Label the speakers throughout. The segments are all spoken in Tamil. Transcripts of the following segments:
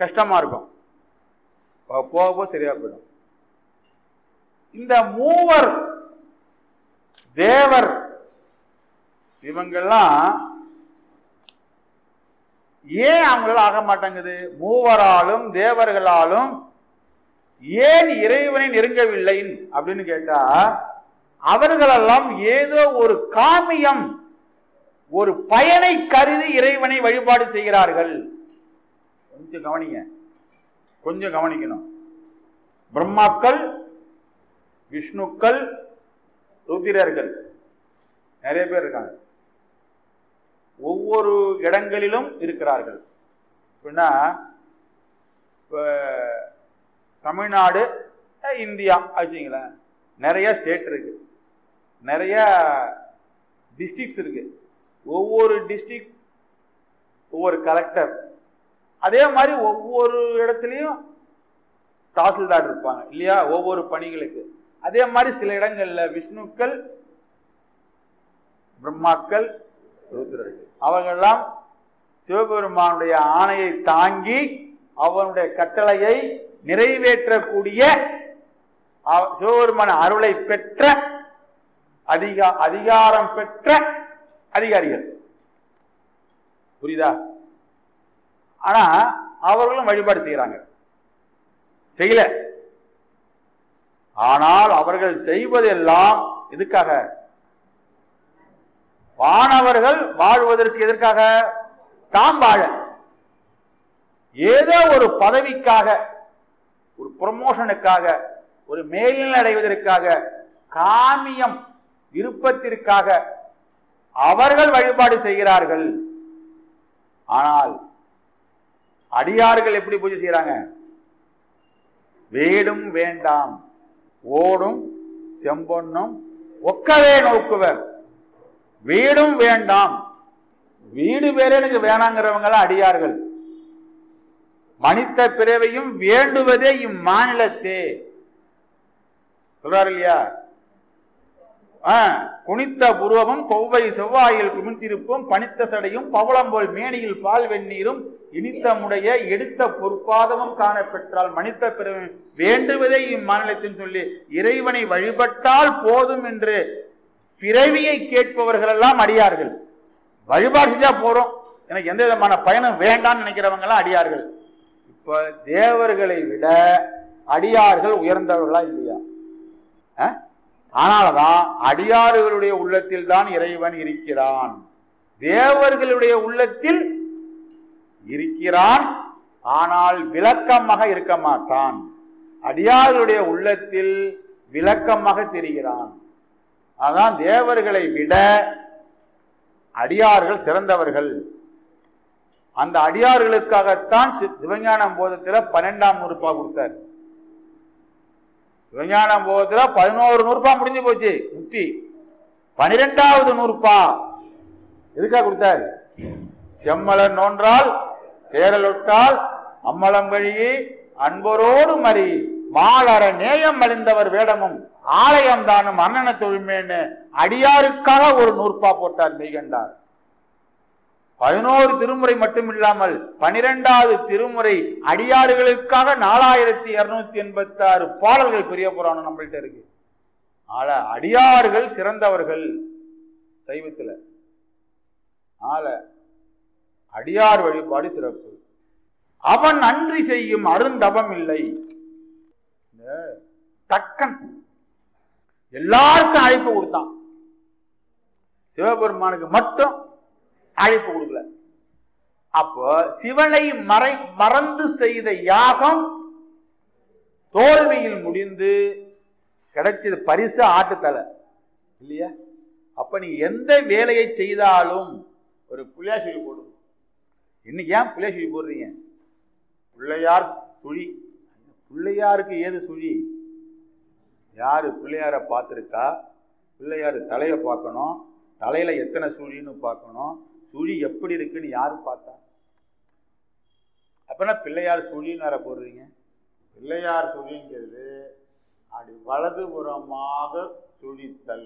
Speaker 1: கஷ்டமா இருக்கும் போக போக சரியா போயிடும் இந்த மூவர் தேவர் இவங்கெல்லாம் ஏன் அவங்களால ஆக மாட்டேங்குது மூவராலும் தேவர்களாலும் ஏன் இறைவனை நெருங்கவில்லை அப்படின்னு கேட்டா அவர்களெல்லாம் ஏதோ ஒரு காமியம் ஒரு பயனை கருதி இறைவனை வழிபாடு செய்கிறார்கள் கொஞ்சம் கவனிங்க கொஞ்சம் கவனிக்கணும் பிரம்மாக்கள் விஷ்ணுக்கள் ருத்திரர்கள் நிறைய பேர் இருக்காங்க ஒவ்வொரு இடங்களிலும் இருக்கிறார்கள் அப்படின்னா இப்போ தமிழ்நாடு அஹ், இந்தியா வச்சுங்களேன் நிறைய ஸ்டேட் இருக்கு நிறைய டிஸ்ட்ரிக்ஸ் இருக்கு ஒவ்வொரு டிஸ்ட்ரிக்ட் ஒவ்வொரு கலெக்டர் அதே மாதிரி ஒவ்வொரு இடத்துலையும் தாசில்தார் இருப்பாங்க இல்லையா ஒவ்வொரு பணிகளுக்கு அதே மாதிரி சில இடங்கள்ல விஷ்ணுக்கள் பிரம்மாக்கள் ருத்ரர்கள் அவர்களெல்லாம் சிவபெருமானுடைய ஆணையை தாங்கி அவனுடைய கட்டளையை நிறைவேற்றக்கூடிய அவ- சிவபெருமான அருளை பெற்ற அதிகா அதிகாரம் பெற்ற அதிகாரிகள் புரியுதா ஆனா அவர்களும் வழிபாடு செய்யறாங்க செய்யல ஆனால் அவர்கள் செய்வதெல்லாம் எதுக்காக வானவர்கள் வாழ்வதற்கு எதற்காக தாம் வாழ ஏதோ ஒரு பதவிக்காக ஒரு ப்ரமோஷனுக்காக ஒரு மேல்நிலை அடைவதற்காக காமியம் விருப்பத்திற்காக அவர்கள் வழிபாடு செய்கிறார்கள் ஆனால் அடியார்கள் எப்படி பூஜை செய்யறாங்க வேடும் வேண்டாம் ஓடும் செம்பொன்னும் ஒக்கவே நோக்குவர் வீடும் வேண்டாம் வீடு வேற எனக்கு வேணாங்கிறவங்க எல்லாம் அடியார்கள் மனித பிறவையும் வேண்டுவதே இம்மாநிலத்தே சொல்றாரு இல்லையா ஆ, குனித்த புருவமும் கொவ்வை செவ்வாயில் குமிழ்சிருப்பும் பனித்த சடையும் பவளம்போல் மேனியில் பால் வெந்நீரும் இனித்த முடைய எடுத்த பொற்பாதமும் காண பெற்றால் மனித பிறவை வேண்டுவதே இம்மாநிலத்தின் சொல்லி இறைவனை வழிபட்டால் போதும் என்று பிறவியை கேட்பவர்கள் எல்லாம் அடியார்கள் வழிபாடு செஞ்சா போறோம் எனக்கு எந்த விதமான பயனும் வேண்டாம்னு நினைக்கிறவங்க எல்லாம் அடியார்கள் இப்ப தேவர்களை விட அடியார்கள் உயர்ந்தவர்களா இல்லையா அஹ்? ஆனால்தான் அடியார்களுடைய உள்ளத்தில் தான் இறைவன் இருக்கிறான் தேவர்களுடைய உள்ளத்தில் இருக்கிறான் ஆனால் விளக்கமாக இருக்க மாட்டான் அடியார்களுடைய உள்ளத்தில் விளக்கமாக தெரிகிறான் அதான் தேவர்களை விட அடியார்கள் சிறந்தவர்கள் அந்த அடியார்களுக்காகத்தான் சி- சிவஞானம் போதத்துல பன்னெண்டாம் நூறுபா கொடுத்தார் சிவஞானம் போதத்துல பதினோரு நூறுபா முடிஞ்சு போச்சு முக்தி பனிரெண்டாவது நூறுபா எதுக்காக கொடுத்தார் செம்மலர் நோன்றால் சேரலொட்டால் அம்மலம் வழியே அன்பரோடு மறி மாலர நேயம் மலிந்தவர் வேடமும் ஆலயம் தானும் அண்ணன தொழுமேன்னு அடியாருக்காக ஒரு நூற்பா போட்டார் மெய்கண்டார் பதினோரு திருமுறை மட்டும் இல்லாமல் பனிரெண்டாவது திருமுறை அடியாறுகளுக்காக நாலாயிரத்தி இருநூத்தி எண்பத்தி ஆறு பாடல்கள் பெரிய புராணம் நம்மள்ட்ட இருக்கு ஆள அடியார்கள் சிறந்தவர்கள் சைவத்துல ஆள அடியார் வழிபாடு சிறப்பு அவன் அன்றி செய்யும் அருந்தவம் இல்லை இந்த தக்கன் எல்லாருக்கும் அழைப்பு கொடுத்தான் சிவபெருமானுக்கு மட்டும் அழைப்பு கொடுக்கல அப்போ சிவனை மறை மறந்து செய்த யாகம் தோல்வியில் முடிந்து கிடைச்சது பரிசு ஆட்டுத்தலை இல்லையா அப்ப நீ எந்த வேலையை செய்தாலும் ஒரு புள்ளியார் சொல்லி போடும் இன்னைக்கு ஏன் பிள்ளையார் சொல்லி போடுறீங்க பிள்ளையார் சுழி பிள்ளையாருக்கு ஏது சுழி யாரு பிள்ளையாரை பார்த்துருக்கா பிள்ளையார் தலையை பார்க்கணும் தலையில எத்தனை சுழின்னு பார்க்கணும் சுழி எப்படி இருக்குன்னு யாரு பார்த்தா அப்பனா பிள்ளையார் சுழின்னு வேற போடுறீங்க பிள்ளையார் சுழிங்கிறது அப்படி வலதுபுறமாக சுழித்தல்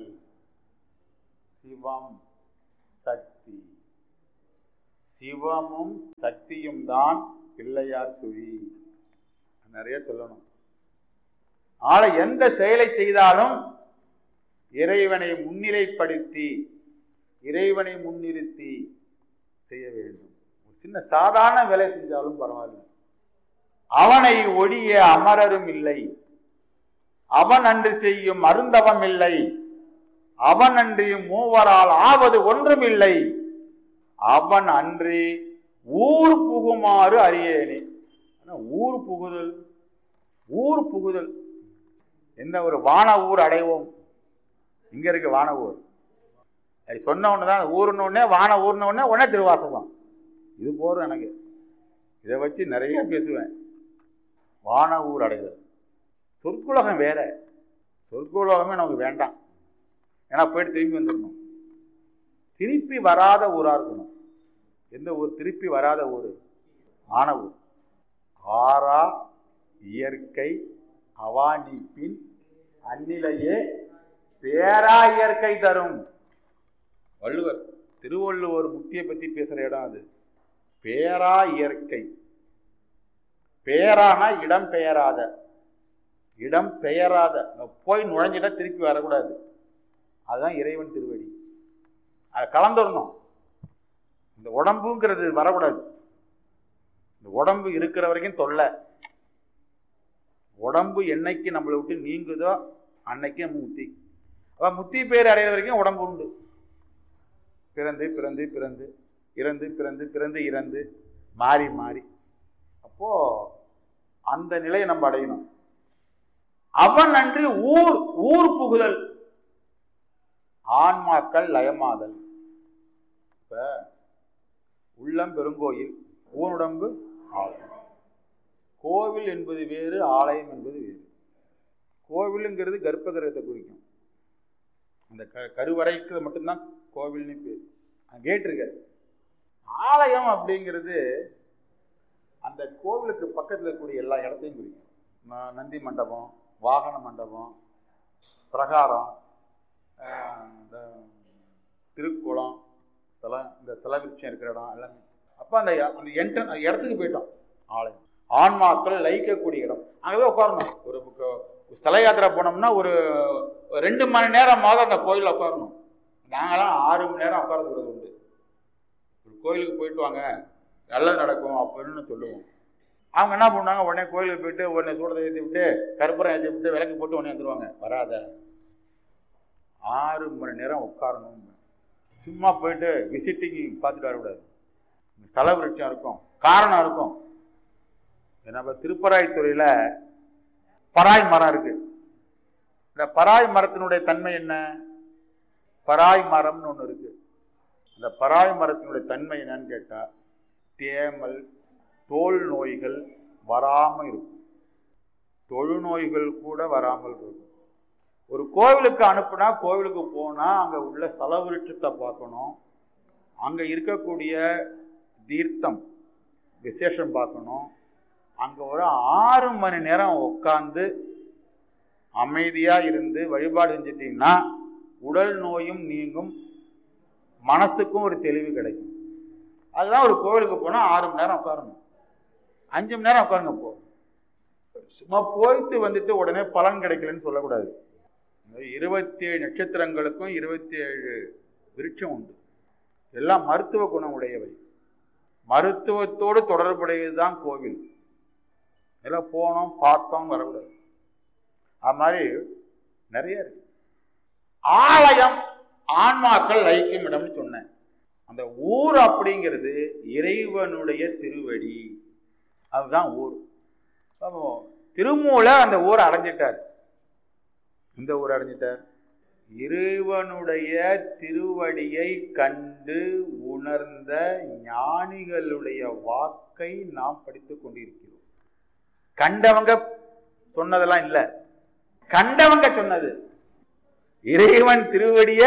Speaker 1: சிவம் சக்தி சிவமும் சக்தியும் தான் பிள்ளையார் சுழி நிறைய சொல்லணும் ஆளை எந்த செயலை செய்தாலும் இறைவனை முன்னிலைப்படுத்தி இறைவனை முன்னிறுத்தி செய்ய வேண்டும் ஒரு சின்ன சாதாரண வேலை செஞ்சாலும் பரவாயில்ல அவனை ஒழிய அமரரும் இல்லை அவன் அன்று செய்யும் அருந்தவம் இல்லை அவன் அன்றி மூவரால் ஆவது ஒன்றும் இல்லை அவன் அன்றி ஊர் புகுமாறு அறியேனே ஆனா ஊர் புகுதல் ஊர் புகுதல் என்ன ஒரு வான ஊர் அடைவோம் இங்க இருக்கு வான ஊர் அது சொன்ன ஒன்று தான் ஊர்னு உடனே வான ஊர்ன உடனே உடனே திருவாசகம் இது போதும் எனக்கு இதை வச்சு நிறைய பேசுவேன் வான ஊர் அடைதல் சொற்குலகம் வேற சொற்குலகமே நமக்கு வேண்டாம் ஏன்னா போயிட்டு திரும்பி வந்துடணும் திருப்பி வராத ஊராக இருக்கணும் எந்த ஊர் திருப்பி வராத ஊர் ஆன ஊர் ஆறா இயற்கை அவானிப்பின் அந்நிலையே பேரா இயற்கை தரும் வள்ளுவர் திருவள்ளுவர் முக்தியை பற்றி பேசுகிற இடம் அது பேரா இயற்கை பேரானா இடம் பெயராத இடம் பெயராத போய் நுழைஞ்சிட்டா திருப்பி வரக்கூடாது அதுதான் இறைவன் திருவடி அதை கலந்துடணும் இந்த உடம்புங்கிறது வரக்கூடாது இந்த உடம்பு இருக்கிற வரைக்கும் தொல்லை உடம்பு என்னைக்கு நம்மளை விட்டு நீங்குதோ அன்னைக்கு நம்ம முத்தி அப்போ முத்தி பேர் அடையிற வரைக்கும் உடம்பு உண்டு பிறந்து பிறந்து பிறந்து இறந்து பிறந்து பிறந்து இறந்து மாறி மாறி அப்போ அந்த நிலையை நம்ம அடையணும் அவன் அன்று ஊர் ஊர் புகுதல் ஆன்மாக்கள் லயமாதல் இப்ப உள்ளம் பெருங்கோயில் ஊனுடம்பு ஆலயம் கோவில் என்பது வேறு ஆலயம் என்பது வேறு கோவிலுங்கிறது கர்ப்ப கிரகத்தை குறிக்கும் அந்த க கருவறைக்கு மட்டும்தான் கோவில்னு பேர் கேட்டிருக்க ஆலயம் அப்படிங்கிறது அந்த கோவிலுக்கு பக்கத்தில் இருக்கக்கூடிய எல்லா இடத்தையும் குறிக்கும் ந- நந்தி மண்டபம் வாகன மண்டபம் பிரகாரம் ஆஹ் இந்த திருக்குளம் ஸ்தலம் இந்த ஸ்தலவிருட்சம் இருக்கிற இடம் எல்லாமே அப்போ அந்த அந்த என்ட்ரன் அந்த இடத்துக்கு போயிட்டோம் ஆலயம் ஆன்மாக்கள் லயிக்கக்கூடிய இடம் அங்கவே உட்காரணும் ஒரு புக்க- ஸ்தல யாத்திரை போனோம்னா ஒரு ஒரு ரெண்டு மணி நேரமாவது அந்த கோயிலில் உட்காரணும் நாங்களாம் ஆறு மணி நேரம் உட்காரக்கூடாது உண்டு ஒரு கோயிலுக்கு போயிட்டு வாங்க நல்லது நடக்கும் அப்படின்னு சொல்லுவோம் அவங்க என்ன பண்ணுவாங்க உடனே கோயிலுக்கு போயிட்டு உடனே சூடத்தை ஏற்றி விட்டு கற்பூரம் ஏற்றி விட்டு விளக்கு போட்டு உடனே வந்துருவாங்க வராத ஆறு மணி நேரம் உட்காரணும் சும்மா போயிட்டு விசிட்டிங் பார்த்துட்டு வரக்கூடாது ஸ்தல விருட்சம் இருக்கும் காரணம் இருக்கும் நம்ம திருப்பராய்த்துறையில் பராய் மரம் இருக்கு இந்த பராய் மரத்தினுடைய தன்மை என்ன பராய் மரம்னு ஒன்று இருக்கு இந்த பராய் மரத்தினுடைய தன்மை என்னன்னு கேட்டால் தேமல் தோல் நோய்கள் வராமல் இருக்கும் தொழுநோய்கள் கூட வராமல் இருக்கும் ஒரு கோவிலுக்கு அனுப்புனா கோவிலுக்கு போனால் அங்கே உள்ள ஸ்தல விருட்சத்தை பார்க்கணும் அங்கே இருக்கக்கூடிய தீர்த்தம் விசேஷம் பார்க்கணும் அங்கே ஒரு ஆறு மணி நேரம் உட்காந்து அமைதியாக இருந்து வழிபாடு செஞ்சிட்டிங்கன்னா உடல் நோயும் நீங்கும் மனசுக்கும் ஒரு தெளிவு கிடைக்கும் அதுதான் ஒரு கோவிலுக்கு போனால் ஆறு மணி நேரம் உட்காரணும் அஞ்சு மணி நேரம் உட்காருங்க போ சும்மா போயிட்டு வந்துட்டு உடனே பலன் கிடைக்கலன்னு சொல்லக்கூடாது இருபத்தி ஏழு நட்சத்திரங்களுக்கும் இருபத்தி ஏழு விருட்சம் உண்டு எல்லாம் மருத்துவ குணம் உடையவை மருத்துவத்தோடு தொடர்புடையது தான் கோவில் எல்லாம் போனோம் பார்த்தோம் வரக்கூடாது அது மாதிரி நிறைய இருக்கு ஆலயம் ஆன்மாக்கள் லயிக்கும் இடம்னு சொன்னேன் அந்த ஊர் அப்படிங்கிறது இறைவனுடைய திருவடி அதுதான் ஊர் அப்போ திருமூல அந்த ஊரை அடைஞ்சிட்டார் இந்த ஊர் அடைஞ்சிட்டார் இறைவனுடைய திருவடியை கண்டு உணர்ந்த ஞானிகளுடைய வாக்கை நாம் படித்துக் கொண்டிருக்கிறோம் கண்டவங்க சொன்னதெல்லாம் இல்லை கண்டவங்க சொன்னது இறைவன் திருவடிய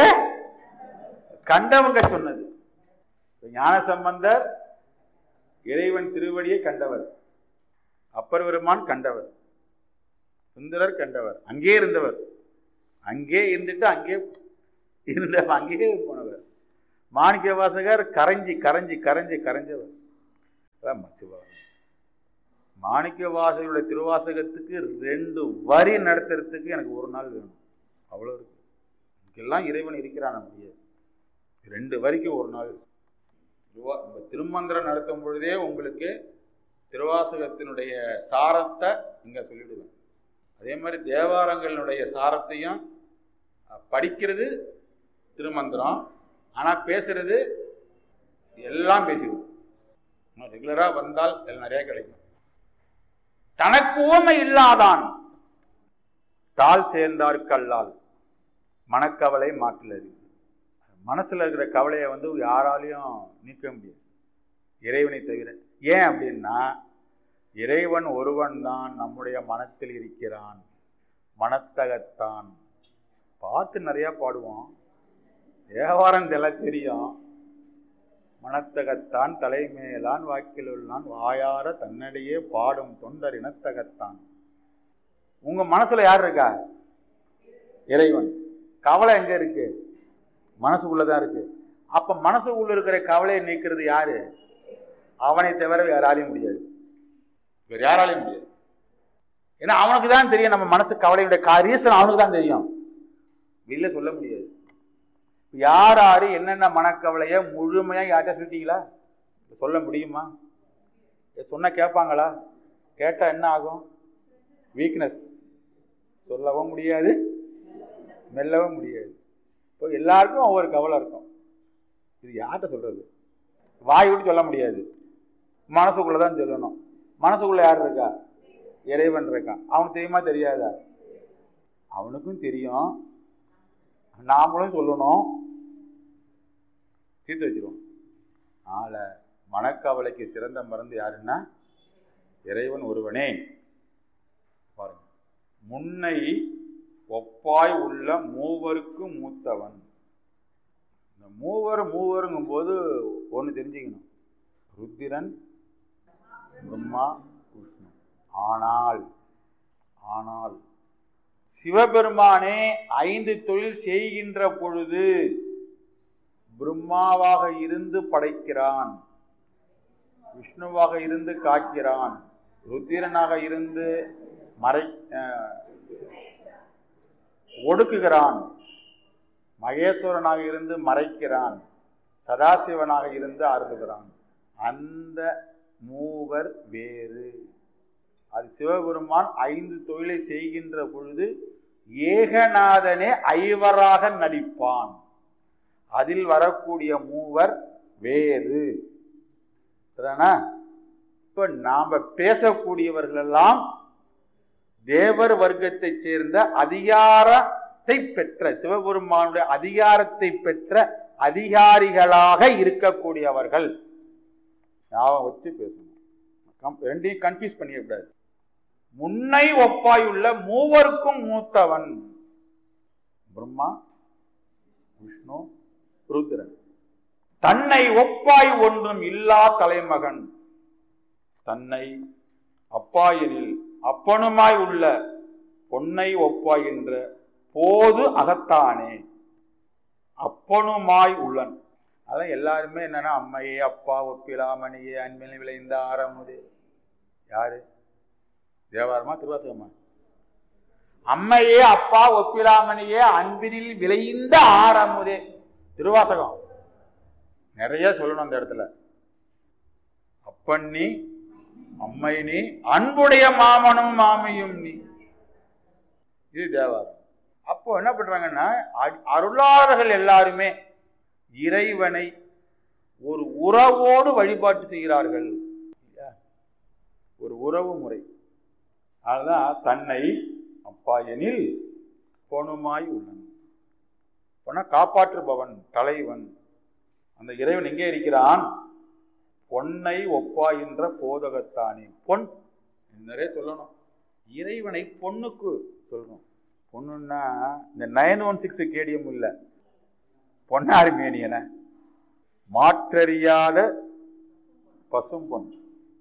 Speaker 1: கண்டவங்க சொன்னது ஞான சம்பந்தர் இறைவன் திருவடியை கண்டவர் அப்பர் பெருமான் கண்டவர் சுந்தரர் கண்டவர் அங்கே இருந்தவர் அங்கே இருந்துட்டு அங்கே இருந்த அங்கேயே போனவர் மாணிக்க வாசகர் கரைஞ்சி கரைஞ்சி கரைஞ்சி கரைஞ்சவர் அதான் சிவா மாணிக்க வாசகருடைய திருவாசகத்துக்கு ரெண்டு வரி நடத்துறதுக்கு எனக்கு ஒரு நாள் வேணும் அவ்வளோ இருக்கு இதுக்கெல்லாம் இறைவன் இருக்கிறான் அப்படியே ரெண்டு வரிக்கு ஒரு நாள் திருவா இந்த திருமந்திரம் நடத்தும் பொழுதே உங்களுக்கு திருவாசகத்தினுடைய சாரத்தை இங்கே சொல்லிவிடுவேன் அதே மாதிரி தேவாரங்களினுடைய சாரத்தையும் அஹ், படிக்கிறது திருமந்திரம் ஆனால் பேசுறது எல்லாம் பேசிடுவோம் ரெகுலராக வந்தால் எல்லாம் நிறைய கிடைக்கும் தனக்கு ஊமை இல்லாதான் தாள் சேர்ந்தார் கல்லால் மனக்கவலை மாற்றிலது மனசுல இருக்கிற கவலையை வந்து யாராலையும் நீக்க முடியாது இறைவனை தவிர ஏன் அப்படின்னா இறைவன் ஒருவன் தான் நம்முடைய மனத்தில் இருக்கிறான் மனத்தகத்தான் பாட்டு நிறைய பாடுவோம் தேவாரம் தெல்லாம் தெரியும் மனத்தகத்தான் தலைமேலான் வாக்கில் உள்ளான் வாயார தன்னடியே பாடும் தொண்டர் இனத்தகத்தான் உங்க மனசுல யார் இருக்கா இறைவன் கவலை எங்க இருக்கு மனசுக்குள்ளதான் இருக்கு அப்ப மனசுக்குள்ள இருக்கிற கவலையை நீக்கிறது யாரு அவனை தவிர வேற யாராலையும் முடியாது வேற யாராலையும் முடியாது ஏன்னா அவனுக்கு தான் தெரியும் நம்ம மனசு கவலையுடைய ரீசன் அவனுக்கு தான் தெரியும் வெளியில சொல்ல முடியாது யார் யாரு என்னென்ன மனக்கவலைய முழுமையா யார்கிட்ட சொல்லிட்டீங்களா சொல்ல முடியுமா சொன்ன கேட்பாங்களா கேட்டா என்ன ஆகும் வீக்னஸ் சொல்லவும் முடியாது மெல்லவும் முடியாது இப்போ எல்லாருக்கும் ஒவ்வொரு கவலை இருக்கும் இது யார்கிட்ட சொல்றது வாய் விட்டு சொல்ல முடியாது மனசுக்குள்ள தான் சொல்லணும் மனசுக்குள்ள யார் இருக்கா இறைவன் இருக்கான் அவனுக்கு தெரியுமா தெரியாதா அவனுக்கும் தெரியும் நாமளும் சொல்லணும் தீர்த்து வச்சிருவோம் ஆளை மனக்கவலைக்கு சிறந்த மருந்து யாருன்னா இறைவன் ஒருவனே பாருங்க முன்னை ஒப்பாய் உள்ள மூவருக்கு மூத்தவன் இந்த மூவர் மூவருங்கும் போது ஒன்று தெரிஞ்சுக்கணும் ருத்திரன் பிரம்மா விஷ்ணு ஆனால் ஆனால் சிவபெருமானே ஐந்து தொழில் செய்கின்ற பொழுது பிரம்மாவாக இருந்து படைக்கிறான் விஷ்ணுவாக இருந்து காக்கிறான் ருத்திரனாக இருந்து மறை அஹ், ஒடுக்குகிறான் மகேஸ்வரனாக இருந்து மறைக்கிறான் சதாசிவனாக இருந்து அருளுகிறான் அந்த மூவர் வேறு அது சிவபெருமான் ஐந்து தொழிலை செய்கின்ற பொழுது ஏகநாதனே ஐவராக நடிப்பான் அதில் வரக்கூடிய மூவர் வேறு சரிதானா? இப்ப நாம பேசக்கூடியவர்கள் எல்லாம் தேவர் வர்க்கத்தை சேர்ந்த அதிகாரத்தை பெற்ற சிவபெருமானுடைய அதிகாரத்தை பெற்ற அதிகாரிகளாக இருக்கக்கூடியவர்கள் ஞாபகம் வச்சு பேசணும் கம்- ரெண்டையும் கன்ஃபியூஸ் பண்ணிடக்கூடாது முன்னை ஒப்பாயுள்ள மூவருக்கும் மூத்தவன் பிரம்மா விஷ்ணு ருத்ரன் தன்னை ஒப்பாய் ஒன்றும் இல்லா தலைமகன் தன்னை அப்பாயனில் அப்பனுமாய் உள்ள பொன்னை ஒப்பாய் என்ற போது அகத்தானே அப்பனுமாய் உள்ளன் அதான் எல்லாருமே என்னன்னா அம்மையே அப்பா ஒப்பிலாமணியே அன்பில் விளைந்த ஆரமுதே யாரு தேவாரமா திருவாசகமா அம்மையே அப்பா ஒப்பிலாமணியே அன்பினில் விளைந்த ஆரமுதே திருவாசகம் நிறைய சொல்லணும் அந்த இடத்துல அப்பன் நீ அம்மை நீ அன்புடைய மாமனும் மாமியும் நீ இது தேவாரம் அப்போ என்ன பண்றாங்கன்னா அ- அருளாளர்கள் எல்லாருமே இறைவனை ஒரு உறவோடு வழிபாட்டு செய்கிறார்கள் இல்லையா? ஒரு உறவு முறை அதுதான் தன்னை அப்பா எனில் பொணுமாய் உள்ளன் பொண்ண காப்பாற்றுபவன் தலைவன் அந்த இறைவன் எங்கே இருக்கிறான் பொன்னை ஒப்பாயின்ற போதகத்தானே பொன் நிறைய சொல்லணும் இறைவனை பொண்ணுக்கு சொல்லணும் பொண்ணுன்னா இந்த நைன் ஒன் சிக்ஸ் கேடியம் இல்லை பொன்னாரி மேனியன மாற்றறியாத பசும் பொன்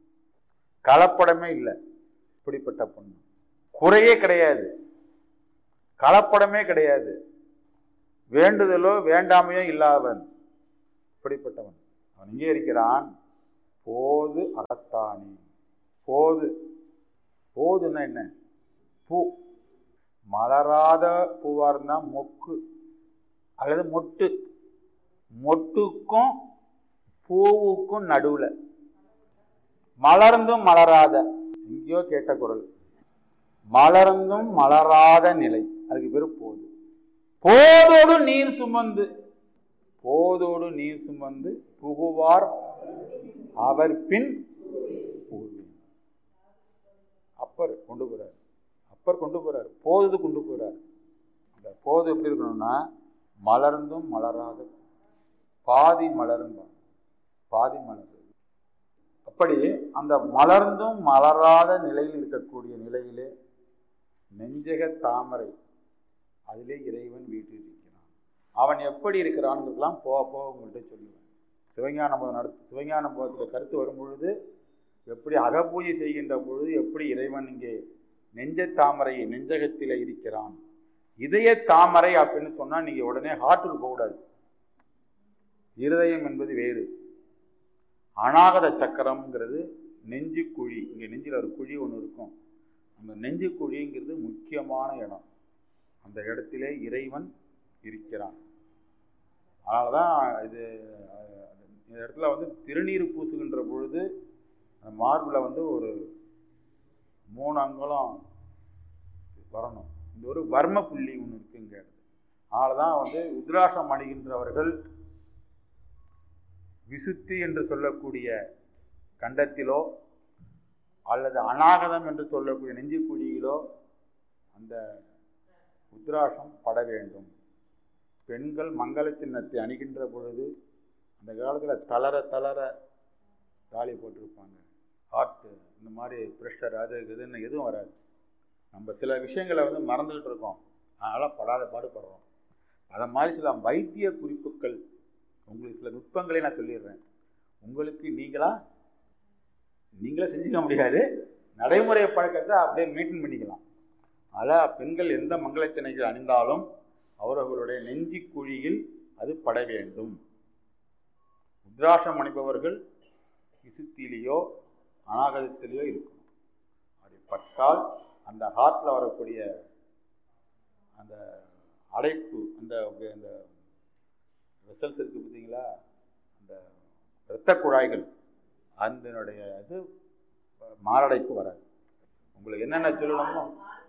Speaker 1: கலப்படமே இல்லை இப்படிப்பட்ட பொண்ணு குறையே கிடையாது கலப்படமே கிடையாது வேண்டுதலோ வேண்டாமையோ இல்லாதவன் இப்படிப்பட்டவன் அவன் இங்கே இருக்கிறான் போது அகத்தானே போது போதுன்னா என்ன பூ மலராத பூவாக இருந்தால் மொக்கு அல்லது மொட்டு மொட்டுக்கும் பூவுக்கும் நடுவில் மலர்ந்தும் மலராத எங்கேயோ கேட்ட குரல் மலர்ந்தும் மலராத நிலை அதுக்கு பேர் போது போதோடு நீர் சுமந்து போதோடு நீர் சுமந்து புகுவார் அவர் பின் புகுவேன் அப்பர் கொண்டு போறார் அப்பர் கொண்டு போறார் போது கொண்டு போறார் அந்த போது எப்படி இருக்கணும்னா மலர்ந்தும் மலராத பாதி மலர்ந்தான் பாதி மலர் அப்படி அந்த மலர்ந்தும் மலராத நிலையில் இருக்கக்கூடிய நிலையிலே நெஞ்சக தாமரை அதிலே இறைவன் வீட்டில் இருக்கிறான் அவன் எப்படி இருக்கிறான்ங்கிறதுலாம் போக போக உங்கள்கிட்ட சொல்லுவேன் சிவஞான போதம் நடத்து சிவஞான போதத்தில் கருத்து வரும் பொழுது எப்படி அகப்பூஜை செய்கின்ற பொழுது எப்படி இறைவன் இங்கே நெஞ்ச தாமரை நெஞ்சகத்தில் இருக்கிறான் இதய தாமரை அப்படின்னு சொன்னால் நீங்கள் உடனே ஹார்ட்டுக்கு போகக்கூடாது இருதயம் என்பது வேறு அநாகத சக்கரம்ங்கிறது நெஞ்சு குழி இங்கே நெஞ்சில் ஒரு குழி ஒன்று இருக்கும் அந்த நெஞ்சு குழிங்கிறது முக்கியமான இடம் அந்த இடத்திலே இறைவன் இருக்கிறான் அதனால தான் இது இந்த இடத்துல வந்து திருநீர் பூசுகின்ற பொழுது அந்த மார்பில் வந்து ஒரு மூணு அங்கலம் வரணும் இந்த ஒரு வர்ம புள்ளி ஒன்று இருக்குங்க அதனால தான் வந்து உத்ராசம் அணிகின்றவர்கள் விசுத்தி என்று சொல்லக்கூடிய கண்டத்திலோ அல்லது அநாகதம் என்று சொல்லக்கூடிய நெஞ்சுக்குழியிலோ அந்த உத்ராசம் பட வேண்டும் பெண்கள் மங்கள சின்னத்தை அணிகின்ற பொழுது அந்த காலத்தில் தளர தளர தாலி போட்டிருப்பாங்க ஹார்ட்டு இந்த மாதிரி ப்ரெஷர் அது இதுன்னு எதுவும் வராது நம்ம சில விஷயங்களை வந்து மறந்துக்கிட்டு இருக்கோம் அதனால் படாத பாடுபடுறோம் அதை மாதிரி சில வைத்திய குறிப்புகள் உங்களுக்கு சில நுட்பங்களை நான் சொல்லிடுறேன் உங்களுக்கு நீங்களா நீங்களே செஞ்சுக்க முடியாது நடைமுறை பழக்கத்தை அப்படியே மெயின்டைன் பண்ணிக்கலாம் அதில் பெண்கள் எந்த மங்களச்சினைகள் அணிந்தாலும் அவர்களுடைய நெஞ்சி குழியில் அது பட வேண்டும் உத்ராசம் அணிபவர்கள் விசுத்திலேயோ அநாகதத்திலேயோ இருக்கும் அப்படி பட்டால் அந்த ஹார்ட்டில் வரக்கூடிய அந்த அடைப்பு அந்த அந்த வெசல்ஸ் இருக்குது பார்த்தீங்களா அந்த இரத்த குழாய்கள் அதனுடைய இது மாரடைப்பு வராது உங்களுக்கு என்னென்ன சொல்லணுமோ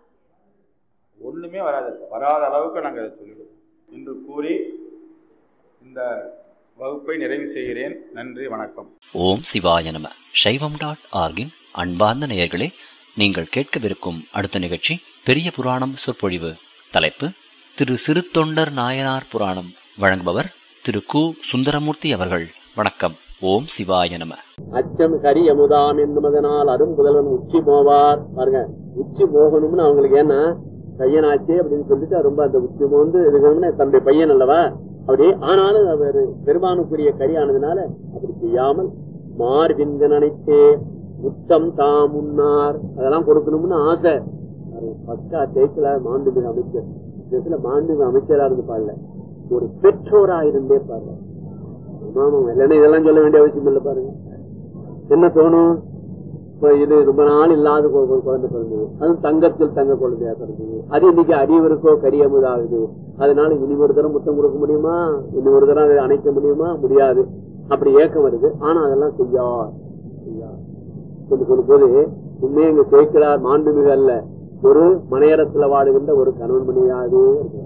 Speaker 1: ஒன்றுமே வராது வராத அளவுக்கு நாங்கள் அதை சொல்லிடுவோம் என்று கூறி இந்த வகுப்பை நிறைவு செய்கிறேன் நன்றி வணக்கம்
Speaker 2: ஓம் சிவாய நம சைவம் டாட் ஆர்கின் அன்பார்ந்த நேயர்களே நீங்கள் கேட்கவிருக்கும் அடுத்த நிகழ்ச்சி பெரிய புராணம் சொற்பொழிவு தலைப்பு திரு சிறுத்தொண்டர் நாயனார் புராணம் வழங்குபவர் திரு கு சுந்தரமூர்த்தி அவர்கள் வணக்கம் ஓம் சிவாய நம
Speaker 3: அச்சம் கரி அமுதாம் என்பதனால் அரும் புதல்வன் உச்சி போவார் பாருங்க உச்சி போகணும்னு அவங்களுக்கு ஏன்னா பையனாச்சே அப்படின்னு சொல்லிட்டு ரொம்ப அந்த உச்சி போந்து இருக்கணும்னு தன்னுடைய பையன் அல்லவா அப்படி ஆனாலும் அவர் பெருமானுக்குரிய கரி ஆனதுனால அப்படி செய்யாமல் மார்பின்க நினைத்தே முத்தம் தாம் உன்னார் அதெல்லாம் கொடுக்கணும்னு ஆசை பக்கா தேய்க்கல மாண்புமிகு அமைச்சர் இதுல மாண்புமிகு அமைச்சரா இருந்து பாருல ஒரு பெற்றோரா இருந்தே பாருங்க ஆமா இல்லைன்னா இதெல்லாம் சொல்ல வேண்டிய அவசியம் இல்லை பாருங்க என்ன தோணும் இப்ப இது ரொம்ப நாள் இல்லாத கு- கு- குழந்தை பிறந்தது அது தங்கத்தில் தங்க குழந்தையா பிறந்தது அது இன்னைக்கு அடியவருக்கோ கரியமுதாகுது அதனால இனி ஒரு தரம் முத்தம் கொடுக்க முடியுமா இனி ஒரு தரம் அதை அணைக்க முடியுமா முடியாது அப்படி ஏக்கம் வருது ஆனா அதெல்லாம் செய்யா செய்யா சொல்லி சொல்லும் போது உண்மையை இங்க சேர்க்கிறார் மாண்புமிகு அல்ல ஒரு மனையரத்துல வாடுகின்ற ஒரு கணவன் மணியாது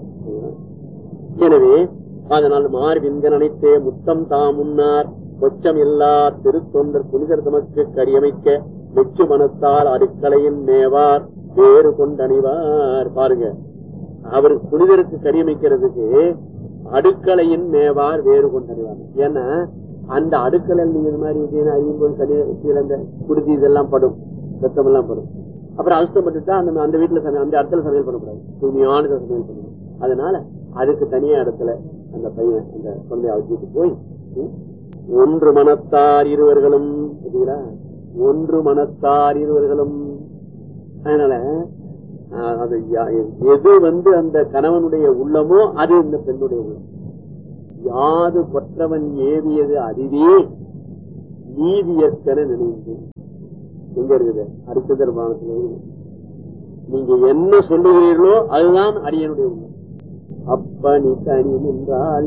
Speaker 3: எனவே அதனால் மார்பின்க நினைத்தே முத்தம் தாமுன்னார் கொச்சம் இல்லா திருத்தொண்டர் புனிதர் தமக்கு கரியமைக்க மெச்சு மனத்தால் அடுக்கலையின் மேவார் வேறு கொண்டணிவார் பாருங்க அவர் புனிதருக்கு கரியமைக்கிறதுக்கு அடுக்கலையின் மேவார் வேறு கொண்டணிவார் ஏன்னா அந்த அடுக்கலை நீங்க இது மாதிரி இது அறியும் போது கனி கீழே அந்த குருதி இதெல்லாம் படும் ரத்தம் எல்லாம் படும் அப்புறம் அசுத்தப்பட்டுட்டா அந்த அந்த வீட்டுல சமையல் அந்த இடத்துல சமையல் பண்ணக்கூடாது தூய்மையான சமையல் பண்ணணும் அதனால அதுக்கு தனியா இடத்துல அந்த பையன் அந்த குழந்தைய வச்சுட்டு போய் ம், ஒன்று மனத்தார் இருவர்களும் பார்த்தீங்களா ஒன்று மனத்தார் இருவர்களும் அதனால ஆஹ், அது யா- எது வந்து அந்த கணவனுடைய உள்ளமோ அது இந்த பெண்ணுடைய உள்ளம் யாது கொற்றவன் ஏவியது அதுவே நீதியற்கன நினைந்து எங்க இருக்குது ஹரிச்சந்திர புராணத்துல இருக்குது நீங்க என்ன சொல்லுகிறீர்களோ அதுதான் அடியனுடைய உண்மை அப்ப நீ தனி நின்றால்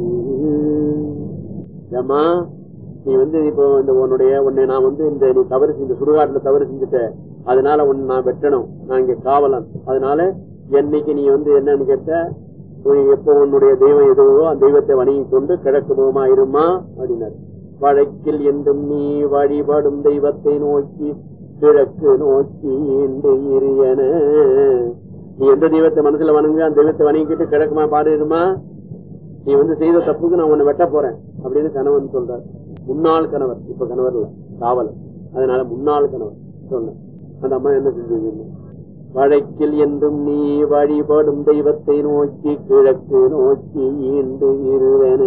Speaker 3: ஏம்மா நீ வந்து இப்போ இந்த உன்னுடைய உன்னை நான் வந்து இந்த நீ தவறு செஞ்ச சுடுகாட்டுல தவறு செஞ்சுட்ட அதனால உன்னை நான் வெட்டணும் நான் இங்க காவலன் அதனால என்னைக்கு நீ வந்து என்னன்னு கேட்ட உனக்கு எப்போ உன்னுடைய தெய்வம் எதுவோ அந்த தெய்வத்தை வணங்கி கொண்டு கிழக்கு முகமா இருமா அப்படின்னாரு வழக்கில் என்றும் நீ வழிபடும் தெய்வத்தை நோக்கி கிழக்கு நோக்கி இந்த இரியன நீ எந்த தெய்வத்தை மனசுல வணங்கு அந்த தெய்வத்தை வணங்கிட்டு கிழக்குமா பாடுமா நீ வந்து செய்த தப்புக்கு நான் உன்னை வெட்ட போறேன் அப்படின்னு கணவன் சொல்றார் முன்னாள் கணவர் இப்ப கணவர் இல்ல காவலர் அதனால முன்னாள் கணவர் சொன்ன அந்த அம்மா என்ன செஞ்சது வழக்கில் என்றும் நீ வழிபடும் தெய்வத்தை நோக்கி கிழக்கு நோக்கி ஈண்டு இருவன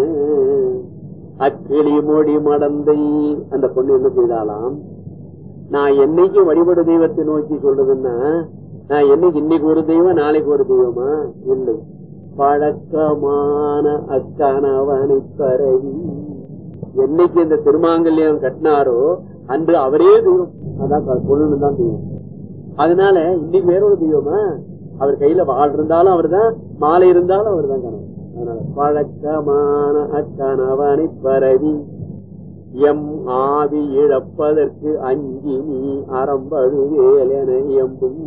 Speaker 3: அக்கிளி மொழி மடந்தை அந்த பொண்ணு என்ன செய்தாலாம் நான் என்னைக்கு வழிபடு தெய்வத்தை நோக்கி சொல்றதுன்னா நான் என்னைக்கு இன்னைக்கு ஒரு தெய்வம் நாளைக்கு ஒரு தெய்வமா இல்லை பழக்கமான அக்கணவனை பரவி என்னைக்கு இந்த திருமாங்கல்யம் கட்டினாரோ அன்று அவரே தெய்வம் அதான் பொண்ணு தான் தெய்வம் அதனால இன்னைக்கு வேற ஒரு தெய்வமா அவர் கையில வாழ் இருந்தாலும் அவர் தான் மாலை இருந்தாலும் அவர் தான் கணவன் அதனால பழக்கமான அக்கணவனை பரவி எம் ஆவி இழப்பதற்கு அஞ்சி நீ அறம்பழுவேல் என எம்பும்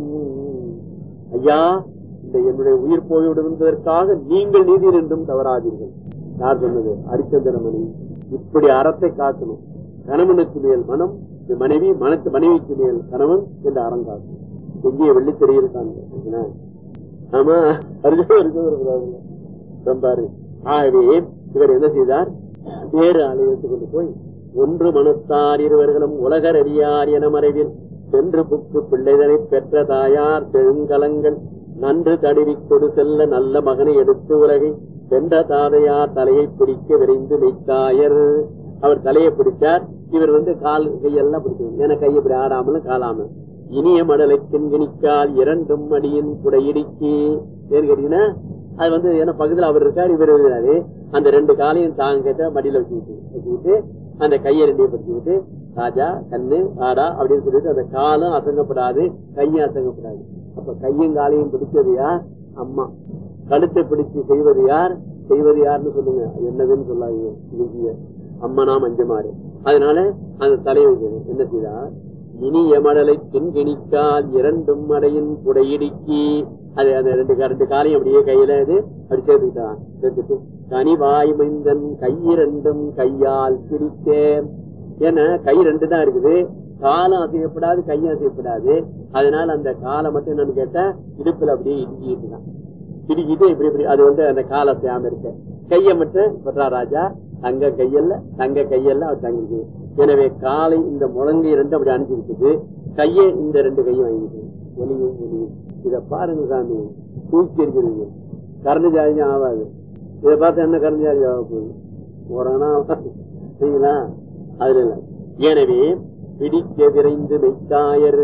Speaker 3: ஐயா இந்த என்னுடைய உயிர் போய்விடுவதற்காக நீங்கள் நீதிர் என்றும் தவறாதீர்கள் யார் சொன்னது ஹரிச்சந்திரமணி இப்படி அறத்தை காக்கணும் கணவனுக்கு மேல் மனம் இந்த மனைவி மனத்து மனைவிக்கு மேல் கணவன் என்று அறம் காக்கணும் எங்கேயே வெள்ளித்திரை இருக்காங்க ஆமா அர்ஜுன் ரொம்பாரு ஆகவே இவர் என்ன செய்தார் வேறு ஆலயத்துக்கு கொண்டு போய் ஒன்று மனத்தார் இருவர்களும் உலகர் அறியார் என மறைவில் சென்று புக்கு பிள்ளைதனை பெற்ற தாயார் தெழுங்கலங்கள் நன்று தடுவி கொடு செல்ல நல்ல மகனை எடுத்து உலகை சென்ற தாதையார் தலையை பிடிக்க விரைந்து மெய்த்தாயர் அவர் தலையை பிடிச்சார் இவர் வந்து கால் கையெல்லாம் பிடிச்சார் ஏன்னா கையை இப்படி ஆடாமலும் காலாம இனிய மடலை கிண்கிணிக்கால் இரண்டும் அடியின் குடையிடிக்கி ஏன்னு கேட்டீங்கன்னா அது வந்து ஏன்னா பக்கத்துல அவர் இருக்காரு இவர் இருக்கிறாரு அந்த ரெண்டு காலையும் தாங்க கேட்ட மடியில வச்சுக்கிட்டு வச்சுக்கிட்டு அந்த கையை ரெண்டையும் பிடிச்சுக்கிட்டு ராஜா கண்ணு ஆடா அப்படின்னு சொல்லிட்டு அந்த காலும் அசங்கப்படாது கையும் அசங்கப்படாது அப்ப கையும் காலையும் பிடிச்சது யார் அம்மா கழுத்தை பிடிச்சு செய்வது யார் செய்வது யாருன்னு சொல்லுங்க என்னதுன்னு சொல்லாதீங்க அம்மா நாம் அஞ்சமாறு அதனால அந்த தலையை வைக்கிறது என்ன செய்தார் இனிய மடலை தின்கிணிக்கால் இரண்டும் மடையின் குடையிடுக்கி அது அந்த ரெண்டு ரெண்டு காலையும் அப்படியே கையில இது அப்படி சேர்த்துக்கிட்டான் சேர்த்துட்டு கனிவாய் மைந்தன் கையிரண்டும் கையால் பிடிக்க ஏன்னா கை ரெண்டு தான் இருக்குது காலம் அசையப்படாது கையும் அசையப்படாது அதனால அந்த காலை மட்டும் என்னன்னு கேட்டா இடுப்புல அப்படியே இடுக்கிட்டு தான் இடுக்கிட்டு இப்படி இப்படி அது வந்து அந்த காலை அசையாம இருக்க கைய மட்டும் பற்றா ராஜா தங்க கையல்ல தங்க கையல்ல அவர் தங்கிது எனவே காலை இந்த முழங்கை ரெண்டு அப்படி அனுப்பிவிட்டது கையை இந்த ரெண்டு கையும் வாங்கிட்டு ஒலியும் ஒலியும் இத பாருங்க சாமி தூக்கி இருக்கிறீங்க கரண்டு ஜாதியம் ஆகாது இதை பார்த்து என்ன கரண்டு ஜாதி ஆக போகுது ஓரானா சரிங்களா அதுல இல்ல எனவே பிடிக்க விரைந்து மெய்த்தாயர்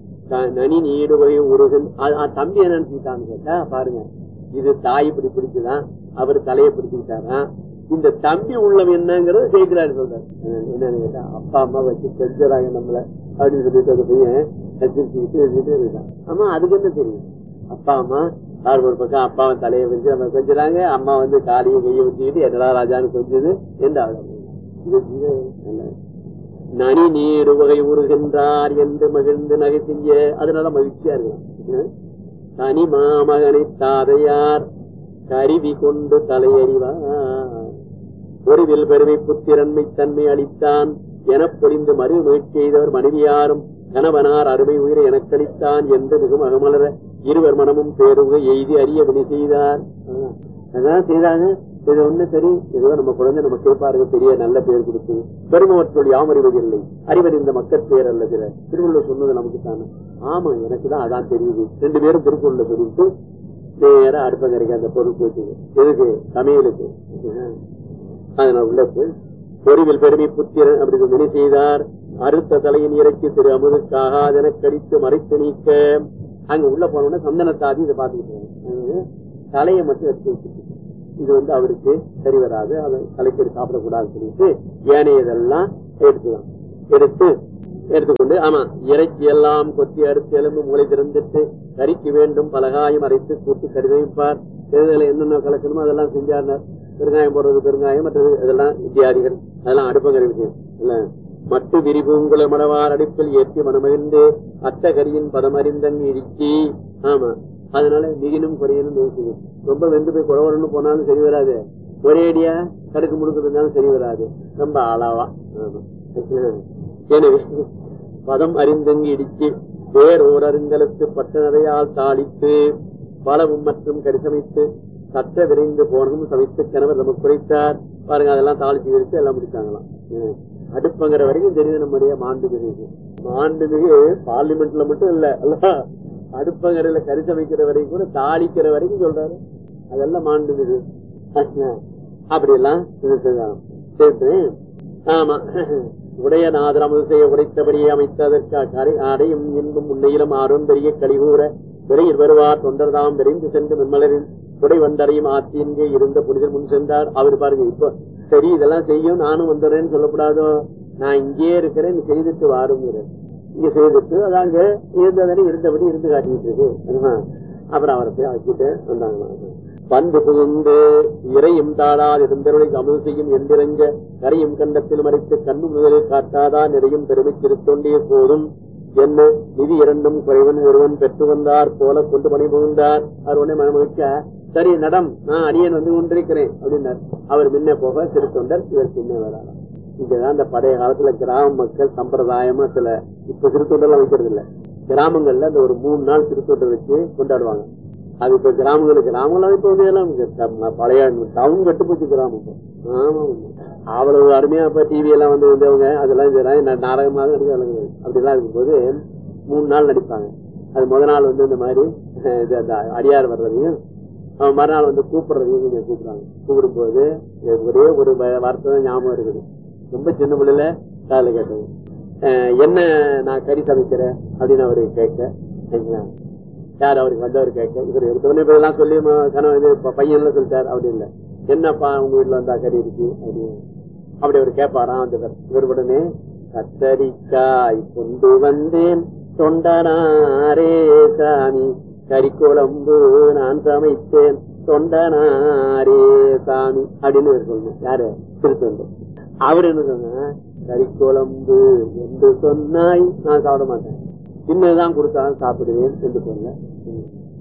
Speaker 3: நனி நீடுவகை உருகன் தம்பி என்ன நினைச்சுட்டான்னு கேட்டா பாருங்க இது தாய் இப்படி பிடிச்சுதான் அவர் தலையை பிடிச்சுக்கிட்டாராம் இந்த தம்பி உள்ளம் என்னங்கிறது ஜெயிக்கிறாரு சொல்றாரு என்னன்னு கேட்டா அப்பா அம்மா வச்சு செஞ்சுறாங்க நம்மள அப்படின்னு சொல்லிட்டு அந்த பையன் வச்சிருச்சுக்கிட்டு எழுதிட்டு இருக்கான் ஆமா அதுக்கு என்ன தெரியும் அப்பா அம்மா யார் ஒரு பக்கம் அப்பாவன் தலையை வச்சு நம்ம கொஞ்சறாங்க அம்மா வந்து காலையை கையை வச்சுக்கிட்டு என்னடா ராஜான்னு கொஞ்சது எந்த நனி நீடு வகை உருகின்றார் என்று மகிழ்ந்து நகை செய்ய அதனால மகிழ்ச்சியா இருக்கலாம் தனி மாமகனை தாதையார் கருவி கொண்டு தலையறிவார் ஒருவில் பெருமை புத்திரன்மை தன்மை அளித்தான் எனப் பொழிந்து மறு முயற்சி செய்தவர் மனைவியாரும் கணவனார் அருமை உயிரை எனக்களித்தான் என்று மிகவும் அகமலர இருவர் மனமும் பேருக எய்தி அறிய வினை செய்தார் அதான் செய்தாங்க இது ஒண்ணு சரி ஏதோ நம்ம குழந்தை நம்ம கேட்பாருங்க பெரிய நல்ல பேர் கொடுத்து பெருமவற்றோடு யாம் அறிவதில்லை அறிவர் இந்த மக்கள் பேர் அல்ல திருவள்ளுவர் சொன்னது நமக்கு தானே ஆமா எனக்கு தான் அதான் தெரியுது ரெண்டு பேரும் திருக்குறள்ல சொல்லிட்டு நேரம் அடுப்பங்கரைக்கு அந்த பொருள் போச்சு எதுக்கு சமையலுக்கு அதனால உள்ள போய் பொறிவில் பெருமை புத்திரன் அப்படி வினை செய்தார் அறுத்த தலையின் இறைச்சி திரு அமுதுக்காக கடித்து மறைத்து நீக்க அங்க உள்ள போனோம்னா சந்தனத்தாதி இதை பார்த்துக்கிட்டு தலையை மட்டும் எடுத்து வச்சுட்டு இது வந்து அவருக்கு சரி வராது அதை தலைக்கு சாப்பிடக்கூடாதுன்னு சொல்லிட்டு ஏனையதெல்லாம் எடுத்துதான் எடுத்து எடுத்துக்கொண்டு ஆமா இறைச்சி எல்லாம் கொத்தி அறுத்து எலும்பு மூளை திறந்துட்டு கறிக்கு வேண்டும் பலகாயம் அரைத்து கூட்டி கருதைப்பார் எதுல என்னென்ன கலக்கணுமோ அதெல்லாம் செஞ்சார் பெருங்காயம் போடுறது பெருங்காயம் மற்றது இதெல்லாம் இத்தியாதிகள் அதெல்லாம் அடுப்பங்கரை விஷயம் இல்ல மட்டு விரிபூங்குல மணவார் அடுப்பில் ஏற்றி மனமகிழ்ந்து அத்த கரியின் பதமறிந்தன் இடிச்சி ஆமா அதனால மிகினும் குறையனும் பேசுது ரொம்ப வெந்து போய் குழவரன்னு போனாலும் சரி வராது ஒரே அடியா கடுக்கு முடுக்கு இருந்தாலும் சரி வராது ரொம்ப அளவா ஆமா எனவே பதம் அறிந்தங்கி இடிச்சு வேறோர் அருங்கலத்து பட்ட நிறையால் தாளித்து பலவும் மற்றும் கரிசமைத்து சட்ட விரைந்து போனதும் சமைத்து கணவர் நமக்கு குறைத்தார் பாருங்க அதெல்லாம் தாளிச்சு விரிச்சு எல்லாம் முடிச்சாங்களாம் ம். அடுப்பங்கிற வரைக்கும் தெரியுது நம்முடைய மாண்புமிகு மாண்புமிகு பார்லிமெண்ட்ல மட்டும் இல்ல அல்லவா அடுப்பங்கரையில கறி சமைக்கிற வரைக்கும் கூட தாளிக்கிற வரைக்கும் சொல்றாரு அதெல்லாம் மாண்புமிகு அப்படி எல்லாம் இருக்கலாம் சேர்த்து ஆமா உடைய நாதரமது செய்ய உடைத்தபடியே அமைத்ததற்கு கரை அடையும் இன்பும் உன்னையிலும் ஆறும் பெரிய கழிகூற விரையில் வருவார் தொண்டர்தாம் விரைந்து சென்று மென்மலரில் உடை வண்டறையும் ஆத்தின்கே இருந்த புனிதர் முன் சென்றார் அவர் பாருங்க இப்போ சரி இதெல்லாம் செய்யும் நானும் வந்துடுறேன்னு சொல்லக்கூடாதோ நான் இங்கேயே இருக்கிறேன் நீ செய்துட்டு வாருங்கிறேன் இங்க செய்துட்டு அதாங்க இருந்ததனை இருந்தபடி இருந்து காட்டிட்டு இருக்கு ஆமா. அப்புறம் அவரை போய் அழைச்சிட்டு வந்தாங்களாம் பந்து புகுந்து இறையும் தாடால் இருந்தருளை அமுது செய்யும் எந்திரஞ்ச கரையும் கண்டத்தில் மறைத்து கண்ணு முதலில் காட்டாதா நிறையும் பெருமை திருத்தொண்டே போதும் என்ன நிதி இரண்டும் குறைவன் ஒருவன் பெற்று வந்தார் போல கொண்டு பணி புகுந்தார் அவர் உடனே மனமகிழ்ச்சா சரி நடம் நான் அடியேன் வந்து கொண்டிருக்கிறேன் அப்படின்னார் அவர் முன்ன போக திருத்தொண்டர் இவர் பின்ன வராராம் இங்கதான் இந்த பழைய காலத்துல கிராம மக்கள் சம்பிரதாயமா சில இப்ப திருத்தொண்டர்லாம் வைக்கிறது இல்ல கிராமங்கள்ல அந்த ஒரு மூணு நாள் திருத்தொண்டர் வச்சு கொண்டாடுவாங்க அது இப்ப கிராமங்களுக்கு கிராமங்கள் இப்ப வந்து எல்லாம் இங்க பழைய டவுன் கட்டு போச்சு கிராமம் இப்போ. ஆமா ஆமா. அவ்வளவு அருமையா இப்ப டிவி எல்லாம் வந்து வந்தவங்க அதெல்லாம் இதெல்லாம் நா- நாடகமாக நடிக்கிறாங்க அப்படிலாம் இருக்கும்போது மூணு நாள் நடிப்பாங்க அது முத நாள் வந்து இந்த மாதிரி அஹ், இது அந்த அடியார் வர்றதையும் அவன் மறுநாள் வந்து கூப்பிடுறதையும் கொஞ்சம் கூப்பிடுறாங்க கூப்பிடும்போது எனக்கு ஒரே ஒரு வ- வார்த்தை தான் ஞாபகம் இருக்குது ரொம்ப சின்ன பிள்ளைல காலைல கேட்டது அஹ், என்ன நான் கறி சமைக்கிறேன் அப்படின்னு அவரு கேட்க சரிங்களா யார் அவருக்கு வந்தவர் கேட்க இவர் எடுத்தவொடனே இப்ப இதெல்லாம் சொல்லி ம- கணவன் இது ப- பையன்ல சொல்லிட்டார் அப்படி இல்ல என்னப்பா உங்க வீட்டுல வந்தா கறி இருக்கு அப்படி அப்படி அவர் கேட்பாராம் அந்த இவர் உடனே கத்தரிக்காய் கொண்டு வந்தேன் தொண்டனாரே சாமி கறி குழம்பு நான் சமைத்தேன் தொண்டனாரே சாமி அப்படின்னு இவர் சொல்லணும் யாரு திருத்தொண்டர் அவர் என்ன சொன்ன கறி குழம்பு என்று சொன்னாய் நான் சாப்பிட மாட்டேன் சின்னதுதான் கொடுத்தாலும் சாப்பிடுவேன் என்று சொன்ன